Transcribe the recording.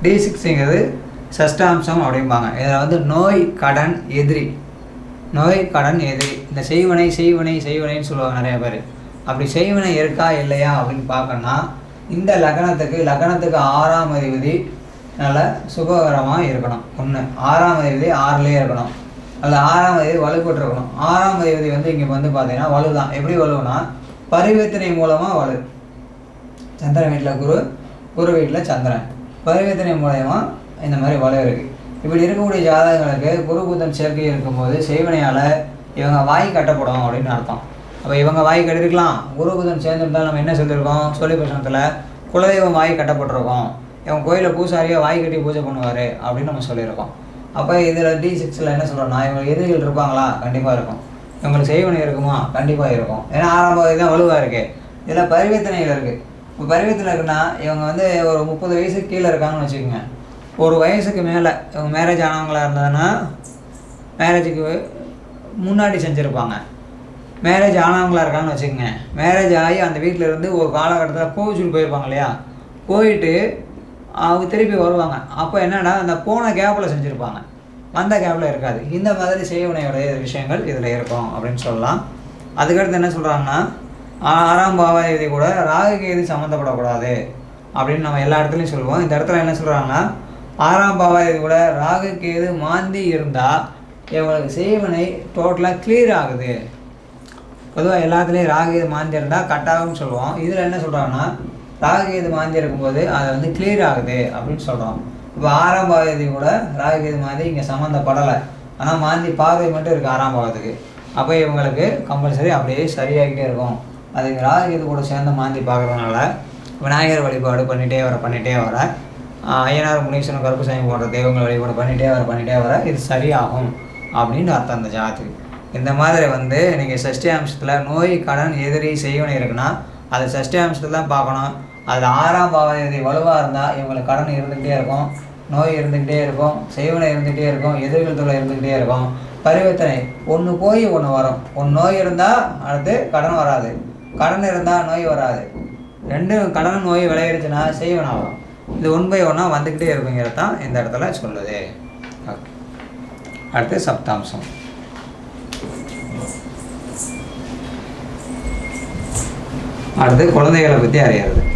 D சிக்ஸுங்கிறது சஷ்டாம்சம் அப்படிம்பாங்க இதில் வந்து நோய் கடன் எதிரி நோய் கடன் எதிரி இந்த செய்வனை செய்வனை செய்வனைன்னு சொல்லுவாங்க நிறைய பேர் அப்படி செய்வனை இருக்கா இல்லையா அப்படின்னு பார்க்கணும்னா இந்த லக்னத்துக்கு லக்னத்துக்கு ஆறாம் அதிபதி நல்ல சுபகரமாக இருக்கணும் ஒன்று ஆறாம் அதிபதி ஆறுலேயே இருக்கணும் அல்லது ஆறாம் அதிபதி வலுப்பட்டுருக்கணும் ஆறாம் அதிபதி வந்து இங்கே வந்து பார்த்தீங்கன்னா வலு தான் எப்படி வலுன்னா பரிவர்த்தனை மூலமாக வலு சந்திரன் வீட்டில் குரு குரு வீட்டில் சந்திரன் பரிவர்த்தனை மூலயமா இந்த மாதிரி வலு இருக்குது இப்படி இருக்கக்கூடிய ஜாதகங்களுக்கு குரு புதன் சேர்க்கை இருக்கும்போது செய்வனையால் இவங்க வாய் கட்டப்படும் அப்படின்னு அர்த்தம் அப்போ இவங்க வாய் கட்டிருக்கலாம் குரு புதன் சேர்ந்துருந்தால் நம்ம என்ன சொல்லியிருக்கோம் சொல்லி பிரசனத்தில் குலதெய்வம் வாய் கட்டப்பட்டிருக்கோம் இவங்க கோயிலில் பூசாரியாக வாய் கட்டி பூஜை பண்ணுவார் அப்படின்னு நம்ம சொல்லியிருக்கோம் அப்போ இதில் டி சிக்ஸில் என்ன சொல்கிறோம்னா இவங்க எதிரிகள் இருப்பாங்களா கண்டிப்பாக இருக்கும் இவங்களுக்கு செய்வனை இருக்குமா கண்டிப்பாக இருக்கும் ஏன்னா ஆறாம் பகுதி தான் வலுவாக இருக்குது இதில் பரிவர்த்தனைகள் இருக்குது இப்போ பரிவர்த்தனை இருக்குன்னா இவங்க வந்து ஒரு முப்பது வயசுக்கு கீழே இருக்காங்கன்னு வச்சுக்கோங்க ஒரு வயசுக்கு மேலே இவங்க மேரேஜ் ஆனவங்களா இருந்ததுன்னா மேரேஜுக்கு முன்னாடி செஞ்சுருப்பாங்க மேரேஜ் ஆனவங்களா இருக்காங்கன்னு வச்சுக்கோங்க மேரேஜ் ஆகி அந்த வீட்டில் இருந்து ஒரு காலகட்டத்தில் கோவிச்சுட்டு போயிருப்பாங்க இல்லையா போயிட்டு அவங்க திருப்பி வருவாங்க அப்போ என்னன்னா அந்த போன கேப்பில் செஞ்சுருப்பாங்க வந்த கேப்பில் இருக்காது இந்த மாதிரி செய்வனையுடைய விஷயங்கள் இதில் இருக்கும் அப்படின்னு சொல்லலாம் அதுக்கடுத்து என்ன சொல்கிறாங்கன்னா ஆறாம் பாவாதிபதி கூட ராகு கேது சம்மந்தப்படக்கூடாது அப்படின்னு நம்ம எல்லா இடத்துலையும் சொல்லுவோம் இந்த இடத்துல என்ன சொல்கிறாங்கன்னா ஆறாம் பாவாதிபதி கூட ராகு கேது மாந்தி இருந்தால் இவங்களுக்கு செய்வனை டோட்டலாக clear ஆகுது பொதுவாக எல்லாத்துலேயும் ராகுகேது மாந்தி இருந்தால் கட்டாகும்னு சொல்லுவோம் இதில் என்ன சொல்கிறாங்கன்னா ராகுகேது மாந்தி இருக்கும்போது அதை வந்து clear ஆகுது அப்படின்னு சொல்கிறோம் இப்போ ஆறாம் பாவதி கூட ராகுகேது மாந்தி இங்கே சம்மந்தப்படலை ஆனால் மாந்தி பார்வை மட்டும் இருக்குது ஆறாம் பாவத்துக்கு அப்போ இவங்களுக்கு கம்பல்சரி அப்படியே சரியாகிட்டே இருக்கும் அதுக்கு ராகுகேது கூட சேர்ந்து மாந்தி பார்க்குறதுனால விநாயகர் வழிபாடு பண்ணிகிட்டே வர பண்ணிகிட்டே வர ஆஹ் ஐயனார் முனீஸ்வரன் கருப்புசாமி போன்ற தெய்வங்கள் வழிபாடு பண்ணிகிட்டே வர பண்ணிகிட்டே வர இது சரியாகும் அப்படின்னு அர்த்தம் அந்த ஜாதத்துக்கு இந்த மாதிரி வந்து நீங்கள் சஷ்டி அம்சத்தில் நோய் கடன் எதிரி செய்வனை இருக்குன்னா அது சஷ்டி அம்சத்தில் தான் பார்க்கணும் அது ஆறாம் பாவதி வலுவாக இருந்தால் இவங்களுக்கு கடன் இருந்துக்கிட்டே இருக்கும் நோய் இருந்துக்கிட்டே இருக்கும் செய்வனை இருந்துக்கிட்டே இருக்கும் எதிரிகள் தொல்லை இருந்துக்கிட்டே இருக்கும் பரிவர்த்தனை ஒன்று போய் ஒன்று வரும் ஒன்று நோய் இருந்தால் அடுத்து கடன் வராது கடன் இருந்தால் நோய் வராது ரெண்டும் கடன் நோய் விளையிடுச்சுன்னா செய்வனா வரும் இது ஒன் பை ஒன்னாக வந்துக்கிட்டே இருக்குங்கிறது தான் இந்த இடத்துல சொல்லுது ஓகே அடுத்து சப்தாம்சம் அடுத்து குழந்தைகளை பற்றி அறியறது